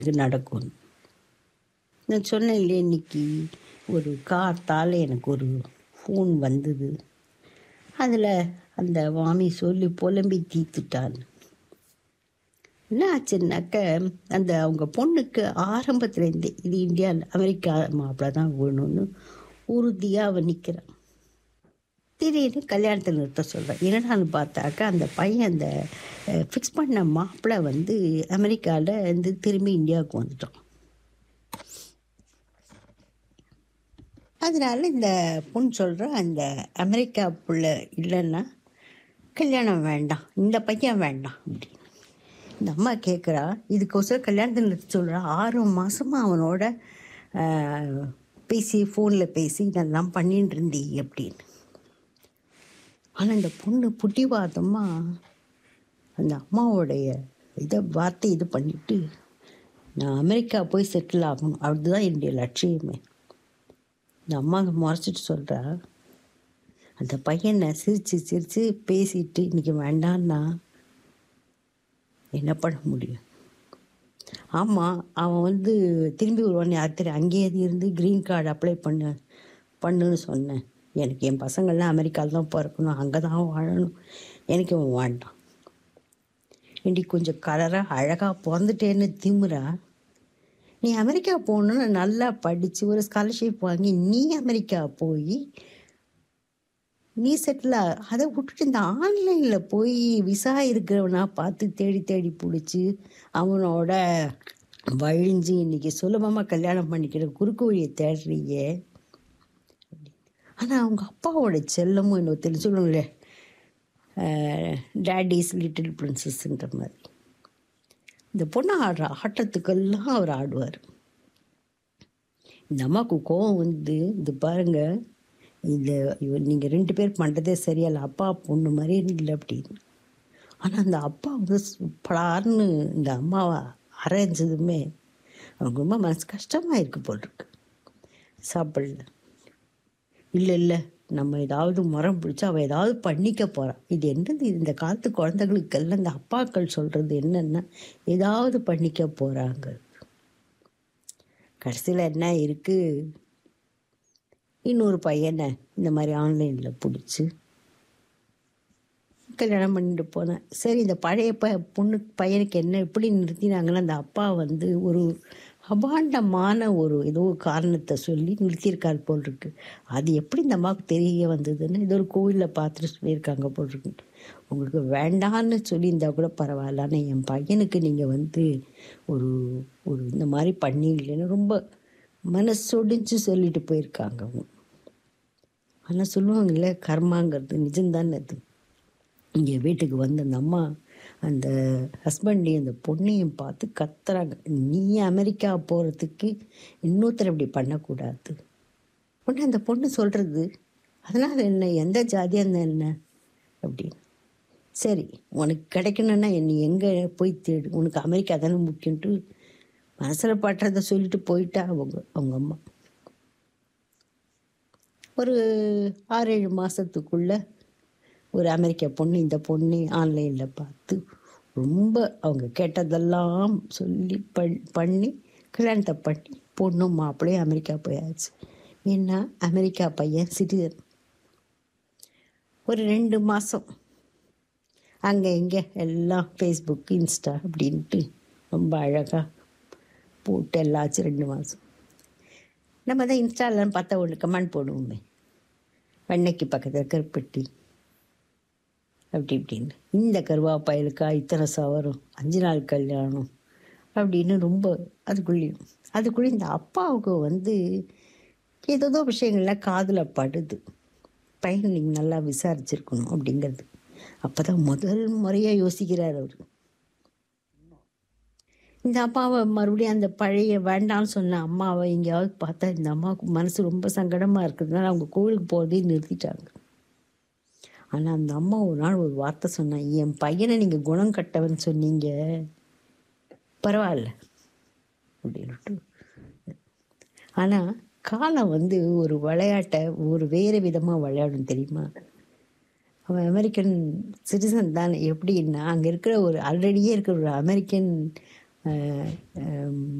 இது நடக்கும் நான் சொன்னேன் இல்லையா இன்னைக்கு ஒரு கார்த்தால் எனக்கு ஒரு ஃபோன் வந்தது அதில் அந்த மாமி சொல்லி புலம்பி தீர்த்துட்டான் என்ன ஆச்சுன்னாக்க அந்த அவங்க பொண்ணுக்கு ஆரம்பத்துலேருந்தே இது இந்தியா அமெரிக்கா மாப்பிள்ளை தான் வேணும்னு உறுதியாக அவன் நிற்கிறான் திடீர்னு கல்யாணத்தை நிறுத்த சொல்கிறேன் என்னடான்னு பார்த்தாக்கா அந்த பையன் அந்த ஃபிக்ஸ் பண்ண மாப்பிள்ளை வந்து அமெரிக்காவில் இருந்து திரும்பி இந்தியாவுக்கு வந்துட்டான் அதனால இந்த பொண்ணு சொல்கிறா அந்த அமெரிக்கா புள்ள இல்லைன்னா கல்யாணம் வேண்டாம் இந்த பையன் வேண்டாம் அப்படின்னு இந்த அம்மா கேட்குறா இதுக்கோசரம் கல்யாணத்தை நிறுத்த சொல்கிறா ஆறு மாதமாக அவனோட ஆஹ், பேசி ஃபோனில் பேசி இதெல்லாம் பண்ணிட்டு இருந்தீ அப்படின்னு ஆனால் இந்த பொண்ணு புட்டிவாதமாக அந்த அம்மாவோடைய இதை வார்த்தை இது பண்ணிட்டு நான் அமெரிக்கா போய் செட்டில் ஆகணும் அதுதான் என்னுடைய லட்சியமே இந்த அம்மா முறைச்சிட்டு சொல்கிறா அந்த பையனை சிரித்து சிரித்து பேசிட்டு இன்னைக்கு வேண்டான்னா என்ன பண்ண முடியும் ஆமாம் அவன் வந்து திரும்பி வருவான்னு யார் தெரியும் அங்கேயே இருந்து க்ரீன் கார்டு அப்ளை பண்ண பண்ணுன்னு சொன்னேன் எனக்கு என் பசங்கள்லாம் அமெரிக்காவில் தான் பிறக்கணும் அங்கே தான் வாழணும் எனக்கு இவன் வேண்டாம் ஏண்டி கொஞ்சம் கலராக அழகாக பிறந்துட்டேன்னு திமுறா நீ அமெரிக்கா போகணுன்னு நல்லா படித்து ஒரு ஸ்காலர்ஷிப் வாங்கி நீ அமெரிக்கா போய் நீ செட்டில் அதை விட்டுட்டு இந்த ஆன்லைனில் போய் விசா இருக்கிறவனா பார்த்து தேடி தேடி பிடிச்சி அவனோட வழிஞ்சு இன்னைக்கு சுலபமாக கல்யாணம் பண்ணிக்கிற குறுக்கு வழியை தேடுறீங்க ஆனால் அவங்க அப்பாவோட செல்லமும் இன்னும் தெரிஞ்சுக்கணும்ல டேடிஸ் லிட்டில் பிரின்சஸ்ன்ற மாதிரி இந்த பொண்ணு ஆடுற ஆட்டத்துக்கெல்லாம் அவர் ஆடுவார் இந்த அம்மாவுக்கு கோவம் வந்து இது பாருங்க இந்த இவர் நீங்கள் ரெண்டு பேர் பண்ணுறதே சரியில்லை அப்பா பொண்ணு மாதிரி இல்லை அப்படின்னு ஆனால் அந்த அப்பா வந்து சு- பலார்னு இந்த அம்மாவை அரைஞ்சதுமே அவனுக்கு ரொம்ப மனசு கஷ்டமாக இருக்கு போல் இருக்கு சாப்பிடல இல்லை இல்லை நம்ம ஏதாவது மரம் பிடிச்சி அவள் ஏதாவது பண்ணிக்க போகிறான் இது என்னது இந்த காலத்து குழந்தைகளுக்கெல்லாம் இந்த அப்பாக்கள் சொல்கிறது என்னென்னா ஏதாவது பண்ணிக்க போகிறாங்க கடைசியில் என்ன இருக்குது இன்னொரு பையனை இந்த மாதிரி ஆன்லைனில் பிடிச்சி கல்யாணம் பண்ணிட்டு போனேன் சரி இந்த பழைய ப பொண்ணு பையனுக்கு என்ன எப்படி நிறுத்தினாங்கன்னா அந்த அப்பா வந்து ஒரு அபாண்டமான ஒரு ஏதோ காரணத்தை சொல்லி நிறுத்தியிருக்கார் போல் இருக்கு அது எப்படி இந்த அம்மாவுக்கு தெரிய வந்ததுன்னு ஏதோ ஒரு கோவிலில் பார்த்துட்டு சொல்லியிருக்காங்க போல் இருக்கு உங்களுக்கு வேண்டான்னு சொல்லியிருந்தா கூட பரவாயில்ல ஆனால் என் பையனுக்கு நீங்கள் வந்து ஒரு ஒரு இந்த மாதிரி பண்ணீங்களேன்னு ரொம்ப மனசொடிஞ்சு சொல்லிட்டு போயிருக்காங்க அவங்க ஆனால் சொல்லுவாங்கல்ல கர்மாங்கிறது நிஜம்தானே அது இங்கே வீட்டுக்கு வந்த அந்த அம்மா அந்த ஹஸ்பண்டையும் அந்த பொண்ணையும் பார்த்து கத்துறாங்க நீ அமெரிக்கா போகிறதுக்கு இன்னொருத்தர் இப்படி பண்ணக்கூடாது உடனே அந்த பொண்ணு சொல்கிறது அதனால் என்ன எந்த ஜாதியாக இருந்தால் என்ன அப்படின்னு சரி உனக்கு கிடைக்கணும்னா நீ எங்கே போய் தேடு உனக்கு அமெரிக்கா தானே முக்கியன்ட்டு மனசில் பட்டுறதை சொல்லிட்டு போயிட்டா அவங்க அவங்க அம்மா ஒரு ஆறேழு மாதத்துக்குள்ள ஒரு அமெரிக்க பொண்ணு இந்த பொண்ணு ஆன்லைனில் பார்த்து ரொம்ப அவங்க கேட்டதெல்லாம் சொல்லி பண் பண்ணி கல்யாணத்தை பண்ணி பொண்ணும் மாப்பிள்ளையும் அமெரிக்கா போயாச்சு ஏன்னா அமெரிக்கா பையன் சிட்டிசன் ஒரு ரெண்டு மாதம் அங்கே இங்கே எல்லாம் ஃபேஸ்புக் இன்ஸ்டா அப்படின்ட்டு ரொம்ப அழகாக போட்டு எல்லாம் ஆச்சு ரெண்டு மாதம் நம்ம தான் இன்ஸ்டாலன்னு பார்த்தா ஒன்று கமெண்ட் போடுவோமே வெண்ணைக்கு பக்கத்தில் கருப்பட்டி அப்படி இப்படின்னு இந்த கருவாப்பாயலுக்கா இத்தனை சவரம் அஞ்சு நாள் கல்யாணம் அப்படின்னு ரொம்ப அதுக்குள்ளேயும் அதுக்குள்ளே இந்த அப்பாவுக்கு வந்து ஏதோ விஷயங்கள்லாம் காதில் படுது பையன் நீங்கள் நல்லா விசாரிச்சிருக்கணும் அப்படிங்கிறது அப்போ தான் முதல் முறையாக யோசிக்கிறார் அவர் இந்த அம்மாவை மறுபடியும் அந்த பழைய வேண்டாம்னு சொன்ன அம்மாவை எங்கேயாவது பார்த்தா இந்த அம்மாவுக்கு மனசு ரொம்ப சங்கடமாக இருக்கிறதுனால அவங்க கோவிலுக்கு போகிறதே நிறுத்திட்டாங்க ஆனால் அந்த அம்மா ஒரு நாள் ஒரு வார்த்தை சொன்னாங்க என் பையனை நீங்கள் குணம் கட்டவன் சொன்னீங்க பரவாயில்ல அப்படின்ட்டு ஆனால் காலம் வந்து ஒரு விளையாட்டை ஒரு வேறு விதமாக விளையாடும் தெரியுமா அவன் அமெரிக்கன் சிட்டிசன் தான் எப்படின்னா அங்கே இருக்கிற ஒரு ஆல்ரெடியே இருக்கிற ஒரு அமெரிக்கன் அஹ், அஹ்,